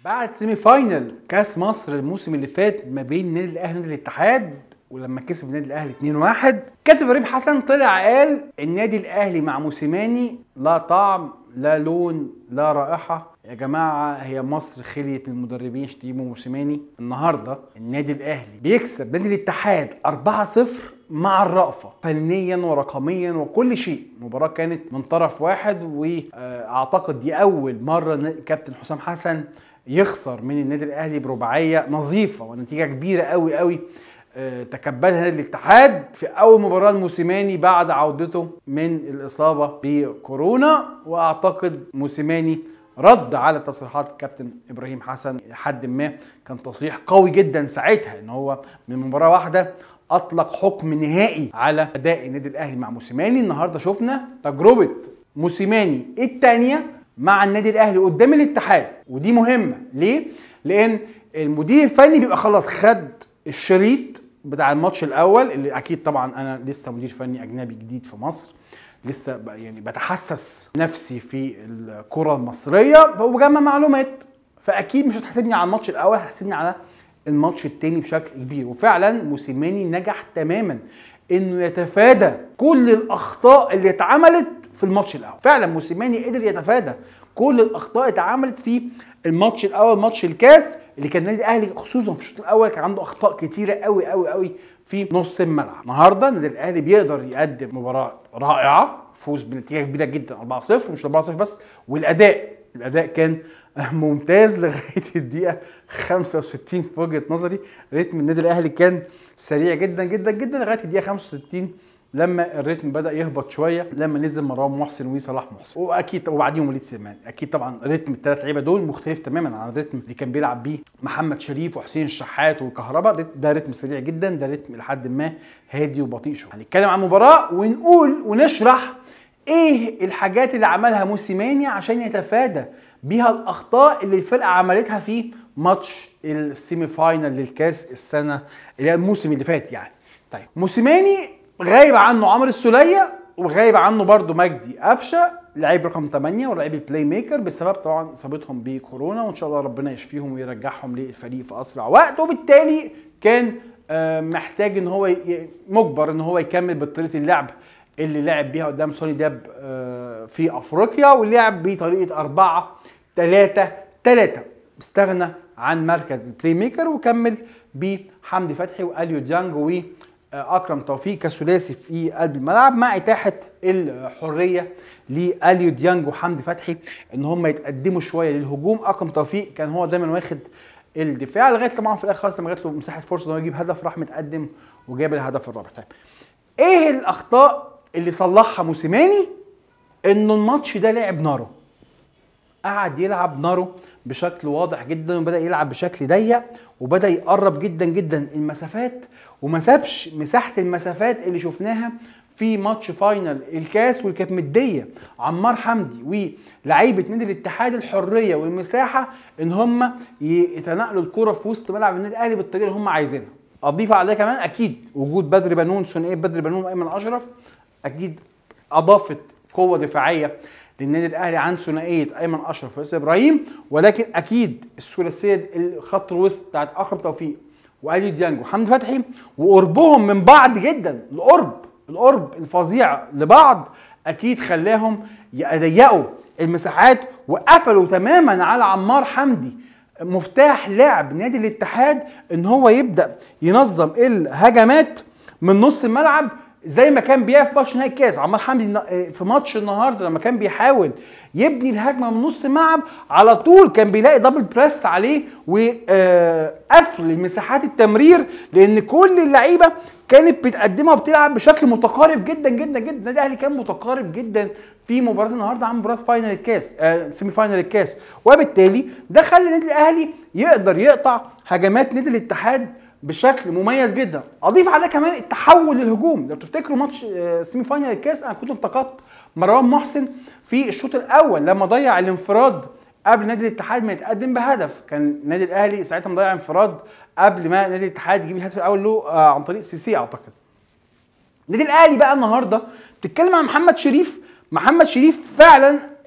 بعد سيمي فاينل كاس مصر الموسم اللي فات ما بين النادي الاهلي ونادي الاتحاد ولما كسب النادي الاهلي 2-1 كابتن ابراهيم حسن طلع قال النادي الاهلي مع موسيماني لا طعم لا لون لا رائحه يا جماعه هي مصر خليت من المدربين شتيمو موسيماني النهارده النادي الاهلي بيكسب نادي الاتحاد 4-0 مع الرأفة فنيا ورقميا وكل شيء المباراة كانت من طرف واحد واعتقد دي اول مرة كابتن حسام حسن يخسر من النادي الاهلي برباعية نظيفة ونتيجة كبيرة قوي قوي آه، تكبدها نادي الاتحاد في اول مباراه الموسيماني بعد عودته من الاصابه بكورونا واعتقد موسيماني رد على تصريحات كابتن ابراهيم حسن لحد ما كان تصريح قوي جدا ساعتها ان هو من مباراه واحده اطلق حكم نهائي على اداء النادي الاهلي مع موسيماني النهارده شفنا تجربه موسيماني الثانيه مع النادي الاهلي قدام الاتحاد ودي مهمه ليه لان المدير الفني بيبقى خلاص خد الشريط بتاع الماتش الاول اللي اكيد طبعا انا لسه مدير فني اجنبي جديد في مصر لسه ب- يعني بتحسس نفسي في الكره المصريه وبجمع معلومات فاكيد مش هتحاسبني على الماتش الاول هتحاسبني على الماتش التاني بشكل كبير وفعلا موسيماني نجح تماما انه يتفادى كل الاخطاء اللي اتعملت في الماتش الاول فعلا موسيماني قدر يتفادى كل الاخطاء اتعملت في الماتش الاول ماتش الكاس اللي كان النادي الاهلي خصوصا في الشوط الاول كان عنده اخطاء كتيره قوي قوي قوي في نص الملعب النهارده النادي الاهلي بيقدر يقدم مباراه رائعه فوز بنتيجه كبيره جدا 4-0 ومش 4-0 بس والاداء الاداء كان ممتاز لغايه الدقيقه 65 في وجهه نظري ريتم النادي الاهلي كان سريع جدا جدا جدا لغايه الدقيقه 65 لما الريتم بدا يهبط شويه لما نزل مروان محسن وصلاح محسن واكيد وبعديهم وليد سليمان اكيد طبعا ريتم الثلاث لعيبه دول مختلف تماما عن الريتم اللي كان بيلعب بيه محمد شريف وحسين الشحات وكهربا ده ريتم سريع جدا ده ريتم لحد ما هادي وبطيء شويه هنتكلم عن المباراه ونقول ونشرح ايه الحاجات اللي عملها موسيماني عشان يتفادى بيها الاخطاء اللي الفرقه عملتها في ماتش السيمي فاينال للكاس السنه اللي هي الموسم اللي فات يعني طيب موسيماني غايب عنه عمرو السوليه وغايب عنه برضو مجدي قفشه لعيب رقم 8 ولعيب البلاي ميكر بسبب طبعا اصابتهم بكورونا وان شاء الله ربنا يشفيهم ويرجعهم للفريق في اسرع وقت وبالتالي كان آه، محتاج ان هو ي- مجبر ان هو يكمل بطريقه اللعب اللي لعب بيها قدام سوني داب آه، في افريقيا ولعب بطريقه 4 3 3 استغنى عن مركز البلاي ميكر وكمل بحمدي فتحي واليو ديانج واكرم توفيق كثلاثي في قلب الملعب مع اتاحه الحريه لاليو ديانج وحمدي فتحي ان هم يتقدموا شويه للهجوم اكرم توفيق كان هو دايما واخد الدفاع لغايه طبعا في الاخر خالص لما جات له مساحه فرصه ان هو يجيب هدف راح متقدم وجاب الهدف الرابع طيب ايه الاخطاء اللي صلحها موسيماني انه الماتش ده لعب نارو قعد يلعب نارو بشكل واضح جدا وبدا يلعب بشكل ضيق وبدا يقرب جدا جدا المسافات وما سابش مساحه المسافات اللي شفناها في ماتش فاينل الكاس واللي كانت مديه عمار حمدي ولاعيبه نادي الاتحاد الحريه والمساحه ان هم يتنقلوا الكره في وسط ملعب النادي الاهلي بالطريقه اللي هم عايزينها اضيف على كمان اكيد وجود بدر بنون ثنائيه بدر بنون وايمن اشرف اكيد اضافت قوه دفاعيه للنادي الاهلي عن ثنائيه ايمن اشرف وياسر ابراهيم ولكن اكيد الثلاثيه الخط الوسط بتاعت اكرم توفيق والي ديانج وحمدي فتحي وقربهم من بعض جدا القرب القرب الفظيع لبعض اكيد خلاهم يضيقوا المساحات وقفلوا تماما على عمار حمدي مفتاح لعب نادي الاتحاد ان هو يبدا ينظم الهجمات من نص الملعب زي ما كان بيعمل في ماتش نهائي الكاس عمار حمدي النا- في ماتش النهارده لما كان بيحاول يبني الهجمه من نص الملعب على طول كان بيلاقي دبل بريس عليه وقفل مساحات التمرير لان كل اللعيبه كانت بتقدمها وبتلعب بشكل متقارب جدا جدا جدا النادي الاهلي كان متقارب جدا في مباراه النهارده عن مباراه فاينل الكاس آه سيمي فاينل الكاس وبالتالي ده خلى النادي الاهلي يقدر يقطع هجمات نادي الاتحاد بشكل مميز جدا اضيف على كمان التحول للهجوم لو تفتكروا ماتش آه، سيمي فاينل الكاس انا كنت انتقدت مروان محسن في الشوط الاول لما ضيع الانفراد قبل نادي الاتحاد ما يتقدم بهدف كان النادي الاهلي ساعتها مضيع انفراد قبل ما نادي الاتحاد يجيب الهدف الاول له آه، عن طريق سيسي اعتقد النادي الاهلي بقى النهارده بتتكلم عن محمد شريف محمد شريف فعلا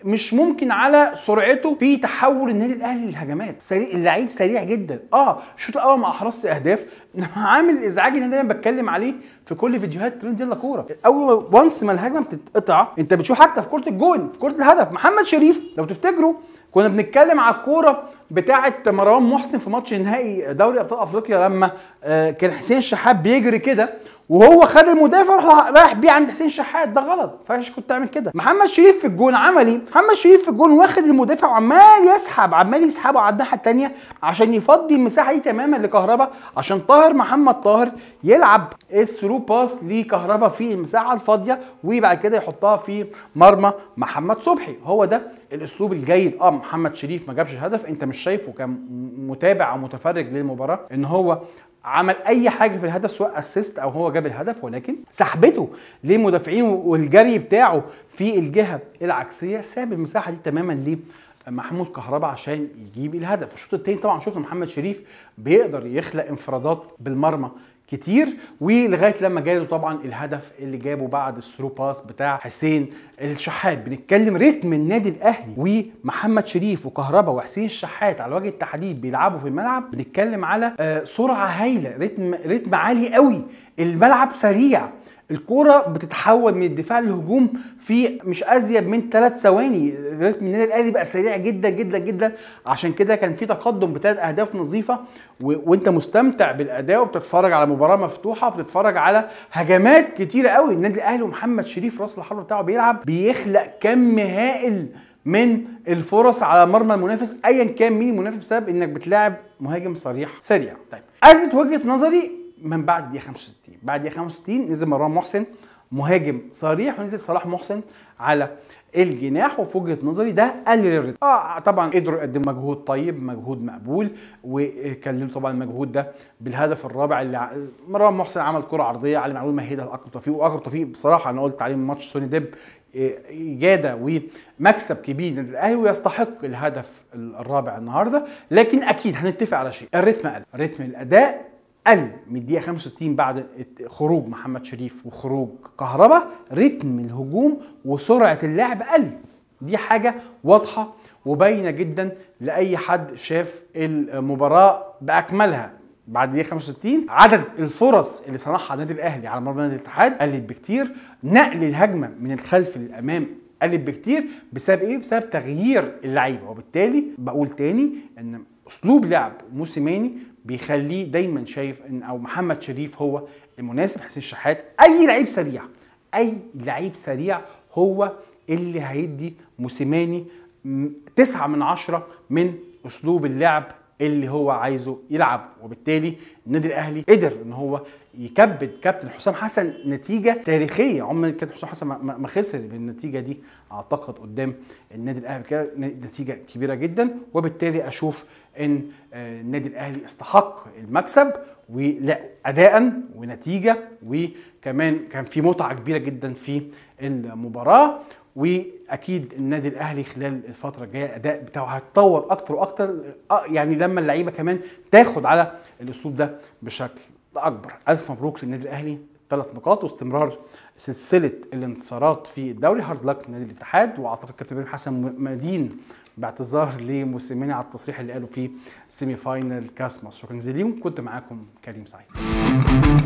مش ممكن على سرعته في تحول النادي الاهلي للهجمات سريع اللعيب سريع جدا اه الشوط الاول ما احرزش اهداف انما عامل الازعاج اللي انا دايما بتكلم عليه في كل فيديوهات ترند يلا كوره اول وانس ما الهجمه بتتقطع انت بتشوف حتى في كره الجون في كره الهدف محمد شريف لو تفتكروا كنا بنتكلم على الكوره بتاعه مروان محسن في ماتش نهائي دوري ابطال افريقيا لما آه، كان حسين الشحات بيجري كده وهو خد المدافع وراح رايح بيه عند حسين الشحات ده غلط فايش كنت تعمل كده محمد شريف في الجون عمل ايه محمد شريف في الجون واخد المدافع وعمال يسحب عمال يسحبه على الناحيه الثانيه عشان يفضي المساحه دي تماما لكهربا عشان طاهر محمد طاهر يلعب الثرو باس لكهربا في المساحه الفاضيه وبعد كده يحطها في مرمى محمد صبحي هو ده الاسلوب الجيد اه محمد شريف ما جابش الهدف انت مش شايفه كمتابع او متفرج للمباراه ان هو عمل اي حاجه في الهدف سواء اسيست او هو جاب الهدف ولكن سحبته للمدافعين والجري بتاعه في الجهه العكسيه ساب المساحه دي تماما لمحمود كهربا عشان يجيب الهدف الشوط الثاني طبعا شفنا محمد شريف بيقدر يخلق انفرادات بالمرمى كتير ولغايه لما جاله طبعا الهدف اللي جابه بعد الثرو باس بتاع حسين الشحات بنتكلم رتم النادي الاهلي ومحمد شريف وكهربا وحسين الشحات على وجه التحديد بيلعبوا في الملعب بنتكلم على آه، سرعه هايله رتم رتم عالي قوي الملعب سريع الكوره بتتحول من الدفاع للهجوم في مش ازيد من ثلاث ثواني رتم النادي الاهلي بقى سريع جدا جدا جدا عشان كده كان في تقدم بثلاث اهداف نظيفه و... وانت مستمتع بالاداء وبتتفرج على مباراه مفتوحه وبتتفرج على هجمات كتيره قوي النادي الاهلي ومحمد شريف راس الحرب بتاعه بيلعب بيخلق كم هائل من الفرص على مرمى المنافس ايا كان مين المنافس بسبب انك بتلاعب مهاجم صريح سريع طيب اثبت وجهه نظري من بعد الدقيقه 65 بعد الدقيقه 65 نزل مروان محسن مهاجم صريح ونزل صلاح محسن على الجناح وفي وجهه نظري ده قلل الريتم اه طبعا قدروا يقدموا مجهود طيب مجهود مقبول وكللوا طبعا المجهود ده بالهدف الرابع اللي مروان محسن عمل كره عرضيه علي معلول مهدها لاكرم توفيق واكرم توفيق بصراحه انا قلت عليه من ماتش سوني ديب اجاده ومكسب كبير للاهلي ويستحق الهدف الرابع النهارده لكن اكيد هنتفق على شيء الريتم قل رتم الاداء قل من الدقيقه 65 بعد خروج محمد شريف وخروج كهربا رتم الهجوم وسرعه اللعب قل دي حاجه واضحه وباينه جدا لاي حد شاف المباراه باكملها بعد دقيقه 65 عدد الفرص اللي صنعها النادي الاهلي على مرمى نادي الاتحاد قلت بكتير نقل الهجمه من الخلف للامام قلت بكتير بسبب ايه بسبب تغيير اللعيبه وبالتالي بقول تاني ان اسلوب لعب موسيماني بيخليه دايما شايف ان او محمد شريف هو المناسب حسين الشحات اي لعيب سريع اي لعيب سريع هو اللي هيدي موسيماني تسعة من عشرة من اسلوب اللعب اللي هو عايزه يلعب وبالتالي النادي الاهلي قدر ان هو يكبد كابتن حسام حسن نتيجه تاريخيه عمر كابتن حسام حسن ما خسر بالنتيجه دي اعتقد قدام النادي الاهلي نتيجه كبيره جدا وبالتالي اشوف ان آه، النادي الاهلي استحق المكسب ولا اداء ونتيجه وكمان كان في متعه كبيره جدا في المباراه واكيد النادي الاهلي خلال الفتره الجايه الاداء بتاعه هيتطور اكتر واكتر آه، يعني لما اللعيبه كمان تاخد على الاسلوب ده بشكل اكبر الف مبروك للنادي الاهلي ثلاث نقاط واستمرار سلسله الانتصارات في الدوري هارد لك نادي الاتحاد واعتقد كابتن ابراهيم حسن مدين باعتذار لموسيماني على التصريح اللي قاله في سيمي فاينل كاس مصر شكرا جزيلا كنت معاكم كريم سعيد